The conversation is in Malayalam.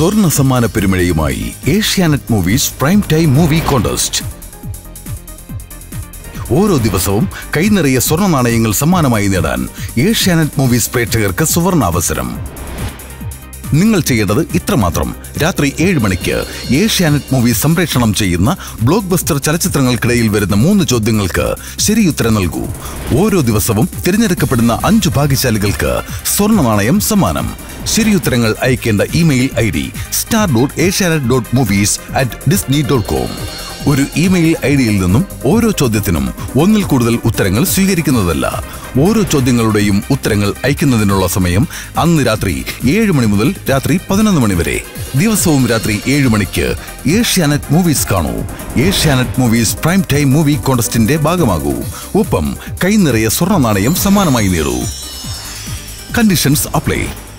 സ്വർണ്ണ സമ്മാന പെരുമഴയുമായി Asianet movies prime time movie contest ഓരോ ദിവസവും കൈനിറയ സ്വർണ്ണ നാണയങ്ങൾ സമ്മാനമായി നേടാൻ ഏഷ്യാനെറ്റ് മൂവീസ് പ്രേക്ഷകർക്ക് സുവർണാവസരം നിങ്ങൾ ചെയ്യേണ്ടത് ഇത്രമാത്രം രാത്രി ഏഴ് മണിക്ക് ഏഷ്യാനെറ്റ് മൂവി സംപ്രേഷണം ചെയ്യുന്ന ബ്ലോക്ക് ബസ്റ്റർ ചലച്ചിത്രങ്ങൾക്കിടയിൽ വരുന്ന മൂന്ന് ചോദ്യങ്ങൾക്ക് ശരിയുത്തരം നൽകൂ ഓരോ ദിവസവും തിരഞ്ഞെടുക്കപ്പെടുന്ന അഞ്ചു ഭാഗ്യശാലികൾക്ക് സ്വർണ്ണ നാണയം സമ്മാനം ശരിയുത്തരങ്ങൾ അയക്കേണ്ട email I D star dot Asianet dot movies at Disney dot com ഒരു ഇമെയിൽ ഐ ഡിയിൽ നിന്നും ഓരോ ചോദ്യത്തിനും ഒന്നിൽ കൂടുതൽ ഉത്തരങ്ങൾ സ്വീകരിക്കുന്നതല്ല ഓരോ ചോദ്യങ്ങളുടെയും ഉത്തരങ്ങൾ അയക്കുന്നതിനുള്ള സമയം അന്ന് രാത്രി ഏഴ് മണി മുതൽ രാത്രി പതിനൊന്ന് മണി വരെ ദിവസവും രാത്രി ഏഴ് മണിക്ക് ഏഷ്യാനെറ്റ് മൂവീസ് കാണൂ Asianet movies prime time movie കോണ്ടസ്റ്റിന്റെ ഭാഗമാകൂ ഒപ്പം കൈനിറയ സ്വർണ്ണ നാണയം സമ്മാനമായി നേടൂ കണ്ടീഷൻസ് അപ്ലൈ